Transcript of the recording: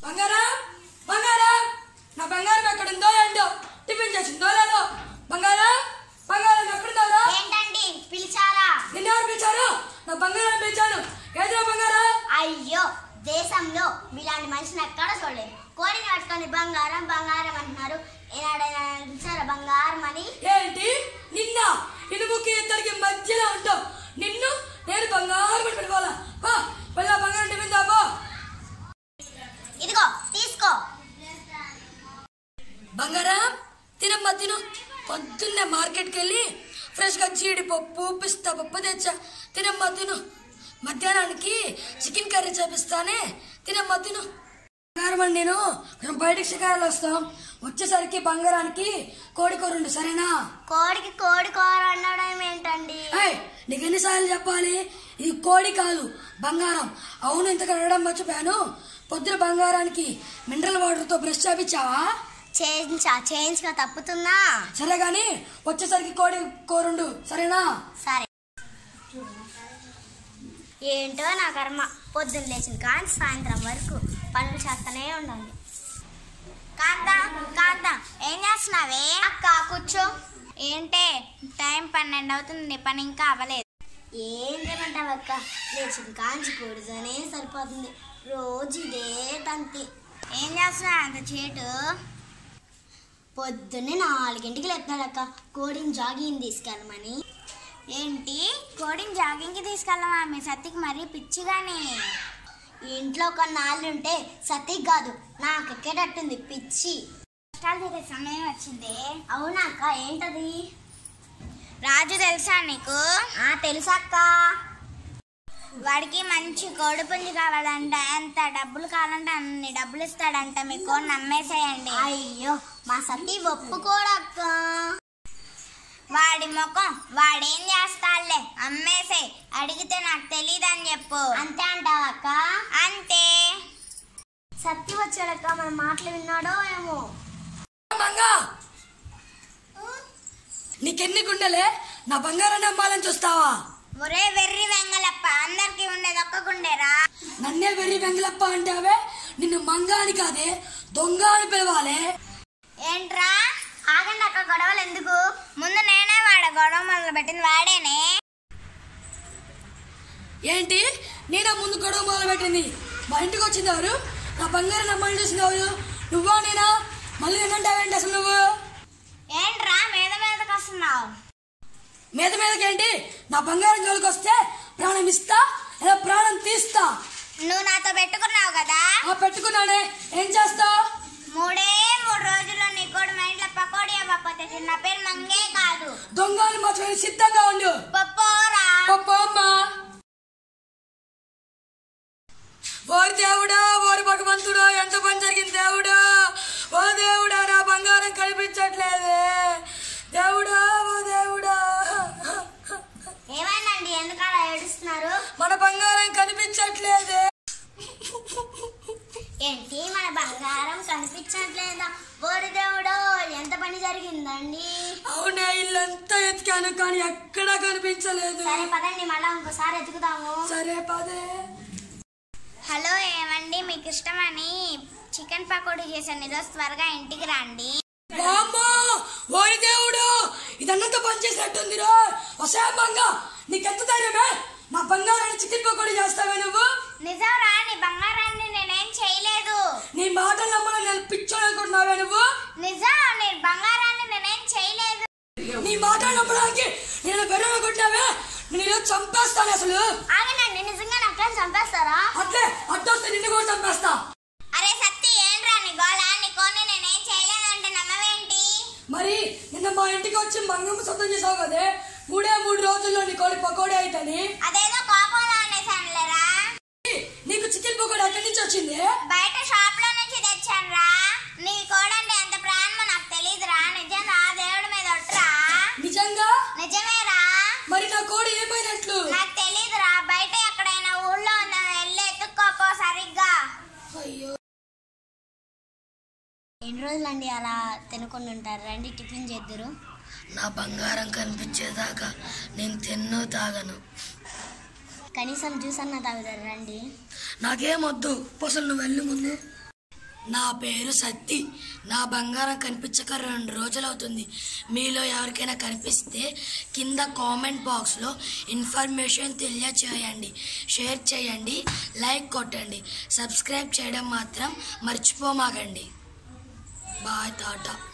బంగారం బంగారం నా బంగారం ఎక్కడుందో ఏంటో టిఫిన్ చేసిందో లేదో బంగారం బంగారం ఎక్కడుందో ఏంటండి పిలిచారా నిన్నెవరు పిలిచారు నా బంగారం పిలిచాను ఏదో బంగారం అయ్యో దేశంలో మీలాంటి మనిషిని ఎక్కడ చూడలేదు కోడిని పట్టుకొని బంగారం బంగారం అంటున్నారు ఏనాడైనా పిలిచారా బంగారం అని ఏంటి నిన్న ఇనుముకి ఇద్దరికి మధ్యలో ఉంటావు నిన్ను నేను బంగారం అని పిలవాలా పా వెళ్ళా బంగారం టిఫిన్ దాపో ఇదిగో తీసుకో బంగారం తినమ్మా తిను పొద్దున్నే మార్కెట్కి వెళ్ళి ఫ్రెష్గా జీడిపప్పు పిస్తా పప్పు తెచ్చా తినమ్మా తిను మధ్యాహ్నానికి చికెన్ కర్రీ చేపిస్తానే తినమ్మా తిను బంగారం అండి నేను మేము బయటకు షికారాలు వస్తాం వచ్చేసరికి బంగారానికి కోడి కూర ఉండు సరేనా కోడికి కోడి కూర అనడం ఏంటండి ఏయ్, నీకు ఎన్నిసార్లు చెప్పాలి ఇది కోడి కాదు బంగారం అవును ఇంతకు అడగడం మర్చిపోయాను పొద్దున బంగారానికి మినరల్ వాటర్తో బ్రష్ చేపించావా చేయించా చేయించగా తప్పుతున్నా సరే గాని వచ్చేసరికి కోడి కూరుండు సరేనా సరే ఏంటో నా కర్మ పొద్దున్న లేచిన కానీ సాయంత్రం వరకు పనులు చేస్తూనే ఉండాలి కాంత కాంత ఏం చేస్తున్నావే అక్క కూర్చో ఏంటే టైం పన్నెండు అవుతుంది నీ పని ఇంకా అవ్వలేదు ఏం చేయమంటావు అక్క లేచిన కాంచి కూడుతూనే సరిపోతుంది రోజు ఇదే తంతి ఏం చేస్తున్నావు అంత చేటు పొద్దున్నే నాలుగింటికి లేపుతాడు అక్క కోడిని జాగింగ్ తీసుకెళ్ళమని ఏంటి కోడిని జాగింగ్కి తీసుకెళ్ళమా మీ సత్తికి మరీ పిచ్చిగానే ఇంట్లో కొన్నాళ్ళు ఉంటే సత్తికి కాదు నాకు ఎక్కేటట్టుంది పిచ్చి కష్టాలు తీరే సమయం వచ్చింది అవునా అక్క ఏంటది రాజు తెలుసా నీకు ఆ తెలుసక్క వాడికి మంచి కోడి పుంజు కావాలంట ఎంత డబ్బులు కావాలంటే అన్ని డబ్బులు ఇస్తాడంట మీ కోడి నమ్మేసేయండి అయ్యో మా సతీ ఒప్పుకోడక్క వాడి ముఖం వాడేం చేస్తాడులే అమ్మేసే అడిగితే నాకు తెలియదని చెప్పు అంతే అంటావక్క అంతే సత్తి వచ్చాడక్క మన మాటలు విన్నాడో ఏమో మంగా నీకెన్ని గుండెలే నా బంగారాన్ని అమ్మాలని చూస్తావా ఒరే వెర్రి వెంగలప్ప అందరికి ఉండేది ఒక్క గుండెరా నన్నే వెర్రి వెంగలప్ప అంటావే నిన్ను మంగా అని కాదే దొంగ అని పిలవాలే ఏంట్రా ఆగండి అక్క గొడవలు ఎందుకు ముందు నేనే వాడ గొడవ మొదలు పెట్టింది వాడేనే ఏంటి నేనా ముందు గొడవ మొదలు పెట్టింది మా ఇంటికి వచ్చింది ఎవరు నా బంగారం అమ్మని చూసింది ఎవరు నువ్వా నేనా మళ్ళీ ఏమంటావేంటి అసలు నువ్వు ఏంట్రా మీద మీదకి వస్తున్నావు మీద మీదకేంటి నా బంగారం జోలికి వస్తే ప్రాణం ఇస్తా లేదా ప్రాణం తీస్తా నువ్వు నాతో పెట్టుకున్నావు కదా ఆ పెట్టుకున్నానే ఏం చేస్తా మూడే మూడు రోజుల్లో నీ కూడా మా ఇంట్లో పకోడీ అవ్వకపోతే చిన్న పేరు మంగే కాదు దొంగలు మాత్రం సిద్ధంగా ఉండు పప్పోరా పప్పు అమ్మ ఓరి దేవుడా ఓరి భగవంతుడా ఎంత పని జరిగింది దేవుడా ఓ దేవుడా నా బంగారం కనిపించట్లేదే దేవుడా ఓ దేవుడా ఏమైందండి ఎందుకు అలా ఏడుస్తున్నారు మన బంగారం కనిపించట్లేదే ఏంటి మన బంగారం కనిపించట్లేదా ఓడి దేవుడో ఎంత పని జరిగిందండి అవునే ఇల్లంతా ఎతికాను కానీ ఎక్కడా కనిపించలేదు సరే పదండి మళ్ళా ఇంకోసారి ఎతుకుతాము సరే పదే హలో ఏమండి మీకు ఇష్టమని చికెన్ పకోడీ చేశాను ఈరోజు త్వరగా ఇంటికి రండి వామ్మో! ఓరి దేవుడు ఇదన్నంత పని చేసినట్టుంది రో వసే బంగా నీకెంత ధైర్యమే నా బంగారాన్ని చికెన్ పకోడీ చేస్తావే నువ్వు నిజం రా నీ బంగారాన్ని నేనేం చేయలేదు నీ మాటలు నమ్మని నేను పిచ్చోని అనుకుంటున్నావే నువ్వు నిజం నీ బంగారాన్ని నేనేం చేయలేదు నీ మాటలు నమ్మడానికి నేను వెర్రగా కొట్టావే నేను ఈరోజు చంపేస్తాను అసలు ఆగనండి నిజంగా నాకేం చంపేస్తారా అట్లే అడ్డొస్తే నిన్ను కూడా చంపేస్తా అరే సత్తి ఏంట్రా నీ గోళ నీ కోని నేనేం చేయలేదంటే నమ్మవేంటి మరి నిన్న మా ఇంటికి వచ్చి మంగమ్మ శబ్దం చేసావు కదే మూడే మూడు రోజుల్లో నీ కోడి పకోడీ అయితని అదేదో కోపంలో అనేసానులేరా నీకు చికెన్ పకోడీ ఎక్కడి నుంచి వచ్చింది బయట షాప్ లో నుంచి తెచ్చానురా నీ కోడంటే ఎంత ప్రాణమో నాకు తెలియదురా నిజంగా ఆ దేవుడి మీద ఒట్టురా నిజంగా నిజమేరా మరి నా కోడి ఏమైనట్లు నాకు తెలీదురా బయట ఎక్కడైనా ఊళ్ళో ఉందా వెళ్ళి ఎత్తుక్కోపో సరిగ్గా అయ్యో ఎన్ని రోజులండి అలా తినకుండా ఉంటారు రండి టిఫిన్ చేద్దరు నా బంగారం కనిపించేదాకా నేను తిన్నో తాగను కనీసం జ్యూస్ అన్న తాగుతారు రండి నాకేమొద్దు అసలు నువ్వు వెళ్ళి ముందు నా పేరు సత్తి నా బంగారం కనిపించక రెండు రోజులు అవుతుంది మీలో ఎవరికైనా కనిపిస్తే కింద కామెంట్ బాక్స్లో ఇన్ఫర్మేషన్ తెలియచేయండి షేర్ చేయండి లైక్ కొట్టండి సబ్స్క్రైబ్ చేయడం మాత్రం మర్చిపోమాకండి బాయ్ టాటా